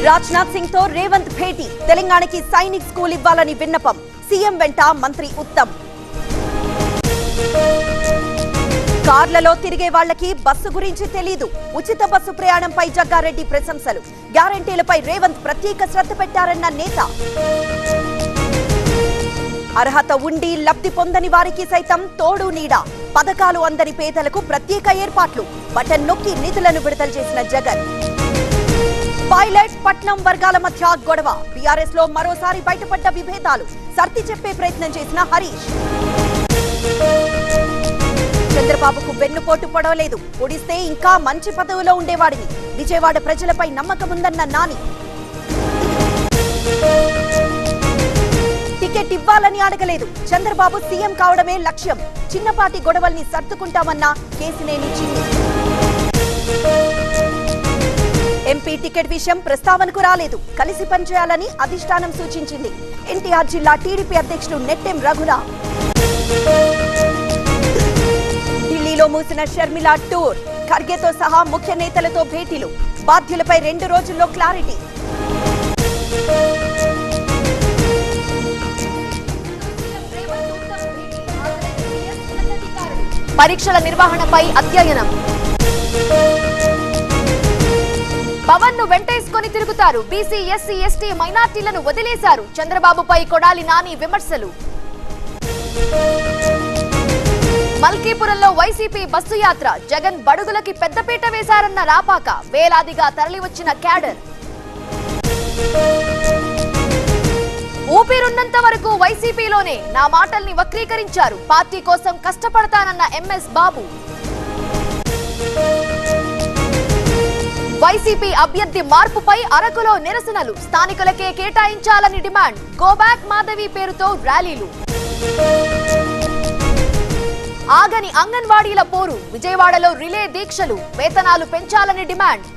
రాజ్నాథ్ సింగ్ తో రేవంత్ భేటీ తెలంగాణకి సైనిక్ స్కూల్ ఇవ్వాలని విన్నపం సీఎం వెంట మంత్రి ఉత్తమ్ కార్లలో తిరిగే వాళ్ళకి బస్సు గురించి తెలీదు ఉచిత బస్సు ప్రయాణంపై జగ్గారెడ్డి ప్రశంసలు గ్యారంటీలపై రేవంత్ ప్రత్యేక శ్రద్ధ పెట్టారన్న నేత అర్హత ఉండి లబ్ధి పొందని వారికి సైతం తోడు నీడ పథకాలు అందని పేదలకు ప్రత్యేక ఏర్పాట్లు బటన్ నొక్కి నిధులను విడుదల చేసిన జగన్ పైలట్ పట్నం వర్గాల మధ్య గొడవ బీఆర్ఎస్ లో మరోసారి బయటపడ్డ విభేదాలు సర్ది చెప్పే ప్రయత్నం చేసిన హరీష్ చంద్రబాబుకు వెన్నుపోటు పొడవలేదు పొడిస్తే ఇంకా మంచి పదవిలో ఉండేవాడిని విజయవాడ ప్రజలపై నమ్మకం ఉందన్న నాని టికెట్ ఇవ్వాలని అడగలేదు చంద్రబాబు సీఎం కావడమే లక్ష్యం చిన్నపాటి గొడవల్ని సర్దుకుంటామన్న కేసినేని చిన్ని ఎంపీ టికెట్ విషయం ప్రస్తావనకు రాలేదు కలిసి పనిచేయాలని అధిష్టానం సూచించింది ఎన్టీఆర్ జిల్లా టీడీపీ అధ్యక్షుడు నెట్టెం రఘురా ఢిల్లీలో మూసిన షర్మిల టూర్ ఖర్గేతో సహా ముఖ్య నేతలతో భేటీలు బాధ్యులపై రెండు రోజుల్లో క్లారిటీ పరీక్షల నిర్వహణపై అధ్యయనం పవన్ ను వెంటేసుకొని తిరుగుతారు బీసీ ఎస్సీ ఎస్టీ మైనార్టీలను వదిలేశారు చంద్రబాబుపై కొడాలి నాని విమర్శలు మల్కీపురంలో వైసీపీ బస్సు యాత్ర జగన్ బడుగులకి పెద్దపీట వేశారన్న రాపాక వేలాదిగా తరలివచ్చిన క్యాడర్ ఊపిరున్నంత వరకు వైసీపీలోనే నా మాటల్ని వక్రీకరించారు పార్టీ కోసం కష్టపడతానన్న ఎంఎస్ బాబు వైసీపీ అభ్యర్థి మార్పుపై అరకులో నిరసనలు స్థానికులకే కేటాయించాలని డిమాండ్ గో బ్యాక్ మాధవి పేరుతో ర్యాలీలు ఆగని అంగన్వాడీల పోరు విజయవాడలో రిలే దీక్షలు వేతనాలు పెంచాలని డిమాండ్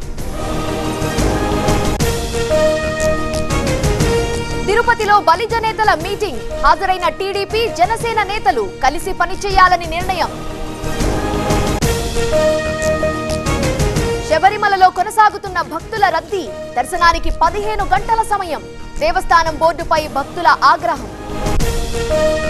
తిరుపతిలో బలిజ నేతల మీటింగ్ హాజరైన టీడీపీ జనసేన నేతలు కలిసి పనిచేయాలని నిర్ణయం శబరిమలలో కొనసాగుతున్న భక్తుల రద్దీ దర్శనానికి పదిహేను గంటల సమయం దేవస్థానం బోర్డుపై భక్తుల ఆగ్రహం